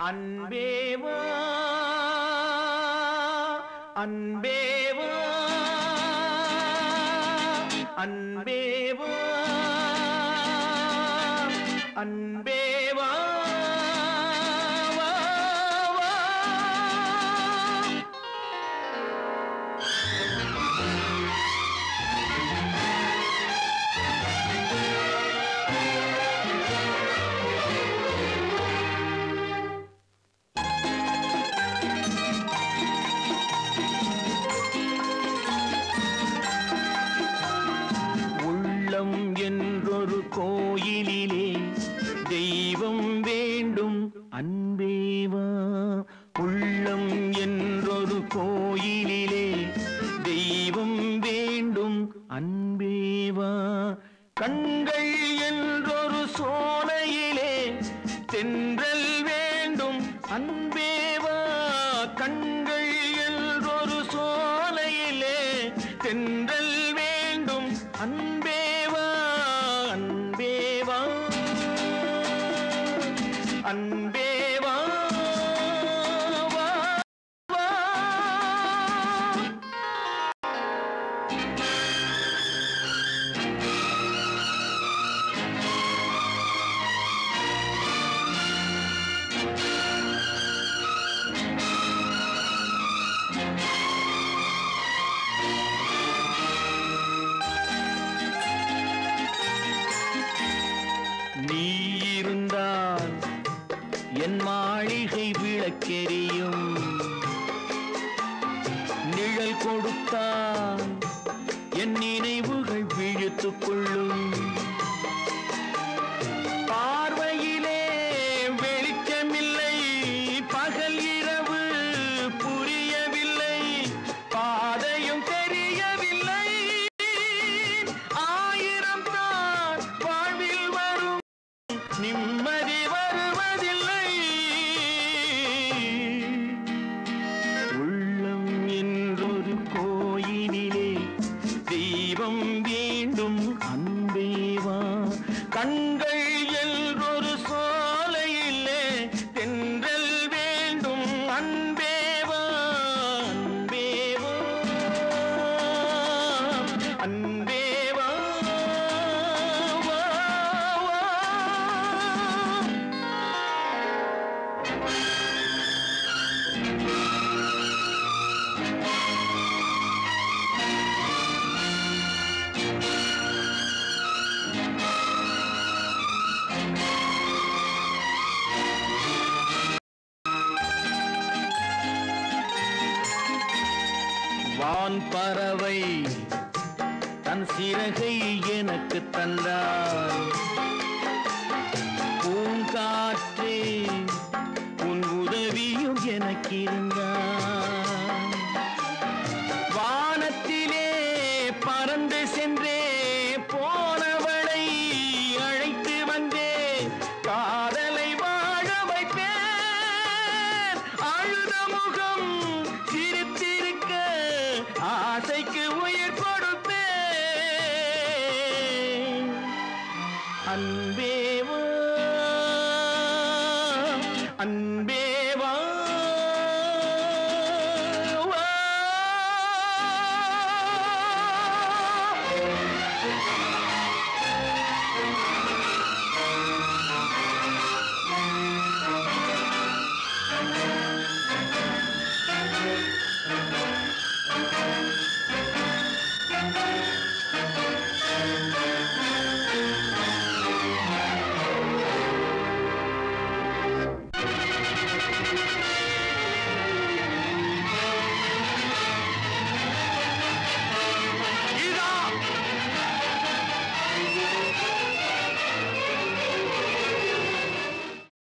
அன்பேவா அன்பேவா அன்பேவா அன்பேவா வா, வா. உள்ளம் என்றொரு கோயிலிலே தெய்வம் வேண்டும் அன்பேவா உள்ளம் என்றொரு கோயிலிலே தெய்வம் வேண்டும் அன்பேவா கண்கள் என்றொரு சோலையிலே தென்றல் வேண்டும் அன்பேவா கண்கள் என்றொரு சோலையிலே தென்றல் வேண்டும் அன்பேவா அன்பேவா அன்பேவா வா, வா. நீ இருந்தால் என் மாளிகை விளக்கெரியும் நிழல் கொடுத்தால் என் நினைவுகள் விழுத்துக் கொள்ளும் பார்வையிலே வெளிச்சமில்லை பகல் இரவு புரியவில்லை பாதையும் தெரியவில்லை ஆயிரம் தான் வாழ்வில் வரும் நிம்மதி வருவதில்லை உள்ளம் என்றொரு கோயிலிலே தெய்வம் வேண்டும் அன்பேவா கண்கள் என்றொரு சோலையிலே தென்றல் வேண்டும் அன்பேவா அன்பேவா அன்பேவா வா, வா. வான் பறவை தன் சிறகை எனக்கு தந்தார் பூங்காற்றே உன் உதவியும் எனக்கு இருந்தார் வானத்திலே பறந்து சென்றே போனவளை அழைத்து வந்தே காதலை வாழ வைப்பேன் அழுத முகம் சிரித்திருக்க ஆசைக்கு உயிர் கொடுப்பேன் அன்பேவா அன்பேவா வா.